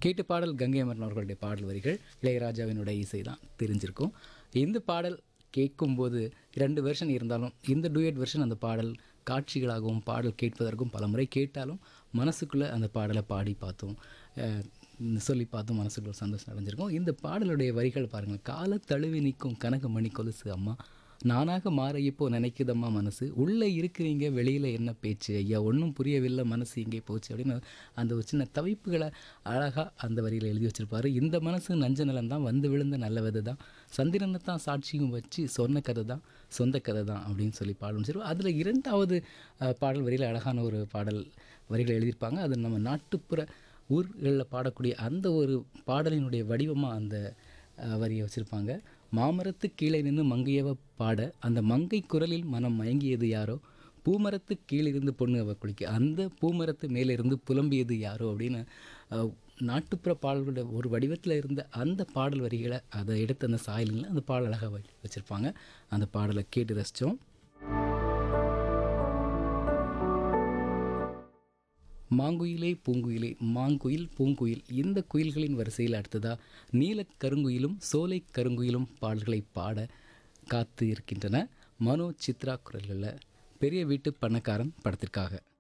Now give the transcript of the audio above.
கேட்டு பாடல் கங்கை அமரன் அவர்களுடைய பாடல் வரிகள் இளையராஜாவினுடைய இசை தான் தெரிஞ்சிருக்கும் இந்த பாடல் கேட்கும்போது ரெண்டு வெர்ஷன் இருந்தாலும் இந்த டூயட் வெர்ஷன் அந்த பாடல் காட்சிகளாகவும் பாடல் கேட்பதற்கும் பல முறை கேட்டாலும் மனசுக்குள்ளே அந்த பாடலை பாடி பார்த்தோம் அஹ், சொல்லி பார்த்தும் மனசுக்குள்ள ஒரு சந்தோஷம் அடைஞ்சிருக்கும் இந்த பாடலுடைய வரிகள் பாருங்கள் கால தழுவி நிற்கும் கனகமணி கொலுசு அம்மா நானாக மாற இப்போ நினைக்குதம்மா மனசு உள்ளே இருக்கிறீங்க வெளியில் என்ன பேச்சு ஐயா ஒன்றும் புரியவில்லை மனசு எங்கே போச்சு அப்படின்னு அந்த ஒரு சின்ன தவிப்புகளை அழகாக அந்த வரியில் எழுதி வச்சிருப்பாரு இந்த மனசு நஞ்ச நிலம் தான் வந்து விழுந்த நல்ல விதை தான் சந்திரனை தான் சாட்சியும் வச்சு சொன்ன கதை தான் சொந்த கதை தான் அப்படின்னு சொல்லி பாடணும் சரி அதில் இரண்டாவது அஹ், பாடல் வரியில் அழகான ஒரு பாடல் வரிகளை எழுதியிருப்பாங்க அது நம்ம நாட்டுப்புற ஊர்களில் பாடக்கூடிய அந்த ஒரு பாடலினுடைய வடிவமாக அந்த அஹ், வரியை வச்சுருப்பாங்க மாமரத்து கீழே நின்று மங்கையவ பாட அந்த மங்கை குரலில் மனம் மயங்கியது யாரோ பூமரத்து கீழிருந்து பொண்ணு அவ குளிக்க அந்த பூமரத்து மேலிருந்து புலம்பியது யாரோ அப்படின்னு அஹ், நாட்டுப்புற பாடல்களோட ஒரு வடிவத்தில் இருந்த அந்த பாடல் வரிகளை அதை எடுத்து அந்த சாயலில் அந்த பாடல் அழகாக வை வச்சுருப்பாங்க அந்த பாடலை கேட்டு ரசித்தோம் மாங்குயிலே பூங்குயிலே மாங்குயில் பூங்குயில் இந்த குயில்களின் வரிசையில் அடுத்ததாக நீலக் கருங்குயிலும் சோலை கருங்குயிலும் பாடல்களை பாட காத்து இருக்கின்றன மனோ சித்ரா குரல்களில் பெரிய வீட்டு பணக்காரன் படத்திற்காக